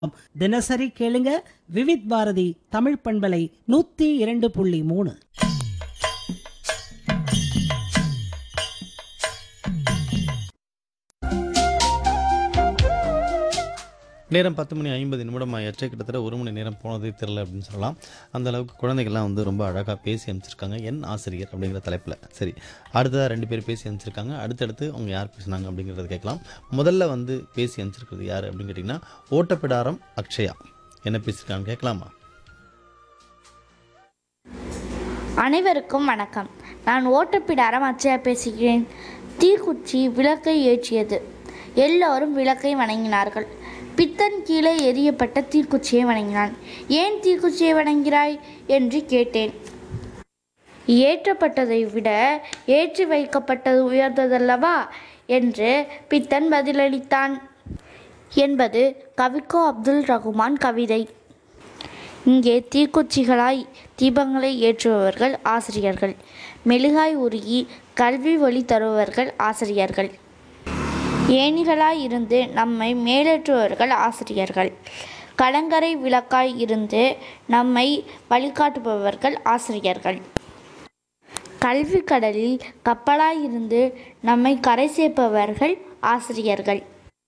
தினசரி கேளுங்க விவித் பாரதி தமிழ் பண்பலை நூத்தி இரண்டு புள்ளி மூணு நேரம் பத்து மணி ஐம்பது நிமிடம் ஆயாச்சு கிட்டத்தட்ட ஒரு மணி நேரம் போனதே தெரில அப்படின்னு சொல்லலாம் அந்த அளவுக்கு குழந்தைகள்லாம் வந்து ரொம்ப அழகாக பேசி அனுப்பிச்சிருக்காங்க என் ஆசிரியர் அப்படிங்கிற தலைப்பில் சரி அடுத்ததாக ரெண்டு பேர் பேசி அனுப்பிச்சிருக்காங்க அடுத்தடுத்து அவங்க யார் பேசுனாங்க அப்படிங்கிறத கேட்கலாம் முதல்ல வந்து பேசி அனுப்பிச்சிருக்கிறது யார் அப்படின்னு கேட்டிங்கன்னா ஓட்டப்பிடாரம் அக்ஷயா என்ன பேசியிருக்காங்க கேட்கலாமா அனைவருக்கும் வணக்கம் நான் ஓட்டப்பிடாரம் அச்சயா பேசுகிறேன் தீக்குச்சி விளக்கை ஏற்றியது எல்லோரும் விளக்கை வணங்கினார்கள் பித்தன் கீழே எரியப்பட்ட தீக்குச்சியை வணங்கினான் ஏன் தீக்குச்சியை வணங்கிறாய் என்று கேட்டேன் ஏற்றப்பட்டதை விட ஏற்றி வைக்கப்பட்டது உயர்ந்ததல்லவா என்று பித்தன் பதிலளித்தான் என்பது கவிக்கோ அப்துல் ரகுமான் கவிதை இங்கே தீக்குச்சிகளாய் தீபங்களை ஏற்றுபவர்கள் ஆசிரியர்கள் மெழுகாய் உருகி கல்வி ஒளி தருபவர்கள் ஆசிரியர்கள் ஏணிகளாய் இருந்து நம்மை மேலேற்றுபவர்கள் ஆசிரியர்கள் கலங்கரை விளக்காய் இருந்து நம்மை வழிகாட்டுபவர்கள் ஆசிரியர்கள் கல்வி கடலில் கப்பலாய் இருந்து நம்மை கரை சேர்ப்பவர்கள் ஆசிரியர்கள்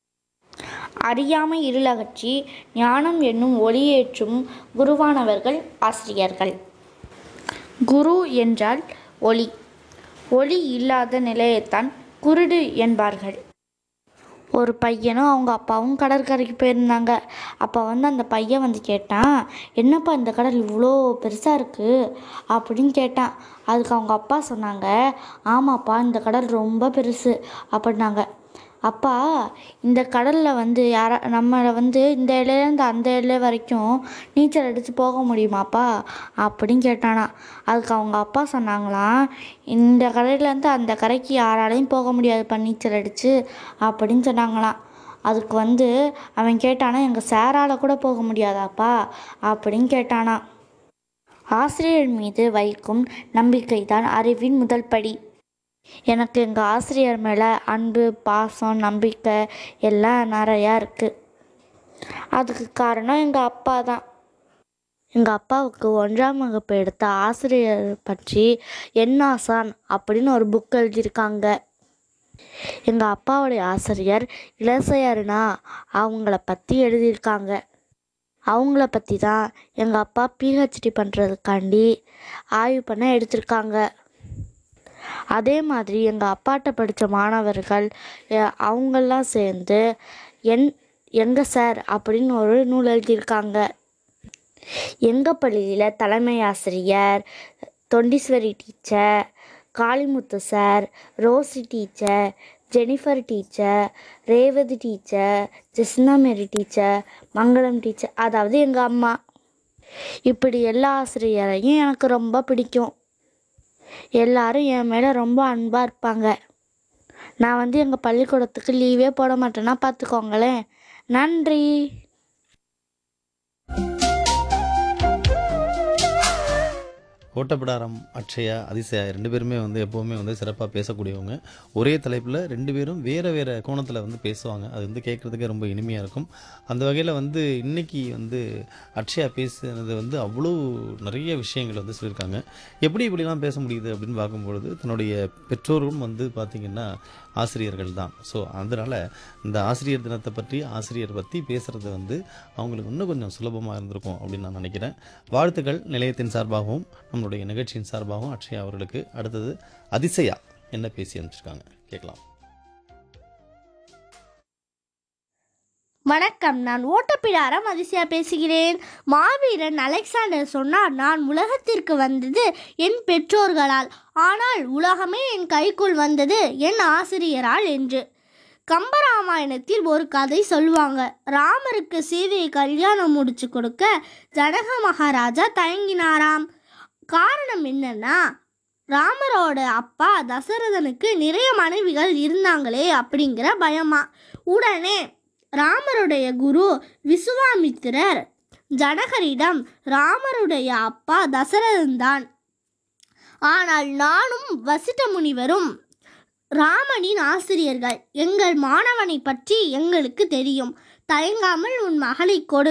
அறியாமை இருளகற்றி ஞானம் என்னும் ஒளியேற்றும் குருவானவர்கள் ஆசிரியர்கள் குரு என்றால் ஒளி ஒளி இல்லாத நிலையைத்தான் குருடு என்பார்கள் ஒரு பையனும் அவங்க அப்பாவும் கடற்கரைக்கு போயிருந்தாங்க அப்போ வந்து அந்த பையன் வந்து கேட்டான் என்னப்பா இந்த கடல் இவ்வளோ பெருசாக இருக்குது அப்படின்னு கேட்டான் அதுக்கு அவங்க அப்பா சொன்னாங்க ஆமாப்பா இந்த கடல் ரொம்ப பெருசு அப்படின்னாங்க அப்பா இந்த கடலில் வந்து யாரா நம்மளை வந்து இந்த இலையிலேருந்து அந்த இலை வரைக்கும் நீச்சல் அடித்து போக முடியுமாப்பா அப்படின்னு கேட்டானா அதுக்கு அவங்க அப்பா சொன்னாங்களாம் இந்த கரையிலேருந்து அந்த கரைக்கு யாராலையும் போக முடியாதுப்பா நீச்சல் அடித்து அப்படின்னு சொன்னாங்களாம் அதுக்கு வந்து அவன் கேட்டானா எங்கள் சாரால் கூட போக முடியாதாப்பா அப்படின்னு கேட்டானா ஆசிரியர் மீது வைக்கும் நம்பிக்கைதான் அறிவின் முதல் படி எனக்கு எங்கள் ஆசிரியர் மேலே அன்பு பாசம் நம்பிக்கை எல்லாம் நிறையா இருக்குது அதுக்கு காரணம் எங்கள் அப்பா தான் எங்கள் அப்பாவுக்கு ஒன்றாம் வகுப்பு எடுத்த ஆசிரியர் பற்றி என்னாசான் அப்படின்னு ஒரு புக் எழுதியிருக்காங்க எங்கள் அப்பாவுடைய ஆசிரியர் இளசையர்னா அவங்கள பற்றி எழுதியிருக்காங்க அவங்கள பற்றி தான் எங்கள் அப்பா பிஹெச்டி பண்ணுறதுக்காண்டி ஆய்வு பண்ண எடுத்திருக்காங்க அதே மாதிரி எங்கள் அப்பாட்ட படித்த மாணவர்கள் அஹ், அவங்கெல்லாம் சேர்ந்து என் எங்கள் சார் அப்படின்னு ஒரு நூல் எழுதியிருக்காங்க எங்கள் பள்ளியில் தலைமை ஆசிரியர் Thondeeswari teacher Kalimuthu sir Rosie teacher Jennifer teacher Revathi teacher Jesna Mary teacher Mangalam teacher அதாவது எங்கள் அம்மா இப்படி எல்லா ஆசிரியரையும் எனக்கு ரொம்ப பிடிக்கும் எல்லாரும் என் மேலே ரொம்ப அன்பாக இருப்பாங்க நான் வந்து எங்கள் பள்ளிக்கூடத்துக்கு லீவே போட மாட்டேன்னா பார்த்துக்கோங்களேன் நன்றி ஓட்டப்பிடாரம் அக்ஷயா அதிசயா ரெண்டு பேருமே வந்து எப்போவுமே வந்து சிறப்பாக பேசக்கூடியவங்க ஒரே தலைப்பில் ரெண்டு பேரும் வேறு வேறு கோணத்தில் வந்து பேசுவாங்க அது வந்து கேட்குறதுக்கே ரொம்ப இனிமையாக இருக்கும் அந்த வகையில் வந்து இன்னைக்கு வந்து அக்ஷயா பேசுனது வந்து அவ்வளோ நிறைய விஷயங்கள் வந்து சொல்லியிருக்காங்க எப்படி இப்படிலாம் பேச முடியுது அப்படின்னு பார்க்கும்பொழுது தன்னுடைய பெற்றோரும் வந்து பார்த்திங்கன்னா ஆசிரியர்கள் தான் ஸோ அதனால் இந்த ஆசிரியர் தினத்தை பற்றி ஆசிரியர் பற்றி பேசுகிறது வந்து அவங்களுக்கு இன்னும் கொஞ்சம் சுலபமாக இருந்திருக்கும் அப்படின்னு நான் நினைக்கிறேன் வாழ்த்துக்கள் நிலையத்தின் சார்பாகவும் நம்மளுடைய நிகழ்ச்சியின் சார்பாகவும் அக்ஷயா அவர்களுக்கு அடுத்தது அதிசயா என்ன பேசி அனுப்பிச்சிருக்காங்க கேட்கலாம் வணக்கம் நான் ஓட்டப்பிடாரம் அதிசயா பேசுகிறேன் மாவீரன் அலெக்சாண்டர் சொன்னார் நான் உலகத்திற்கு வந்தது என் பெற்றோர்களால் ஆனால் உலகமே என் கைக்குள் வந்தது என் ஆசிரியரால் என்று கம்பராமாயணத்தில் ஒரு கதை சொல்லுவாங்க ராமருக்கு சீதையை கல்யாணம் முடிச்சு கொடுக்க ஜனக மகாராஜா தயங்கினாராம் காரணம் என்னன்னா ராமரோட அப்பா தசரதனுக்கு நிறைய மனைவிகள் இருந்தாங்களே அப்படிங்கிற பயமா உடனே ராமருடைய குரு விசுவாமித்திரர் ஜனகரிடம் ராமருடைய அப்பா தசரதன் தான் ஆனால் நானும் வசிட்ட முனிவரும் ராமனின் ஆசிரியர்கள் எங்கள் மாணவனை பற்றி எங்களுக்கு தெரியும் தயங்காமல் உன் மகளை கொடு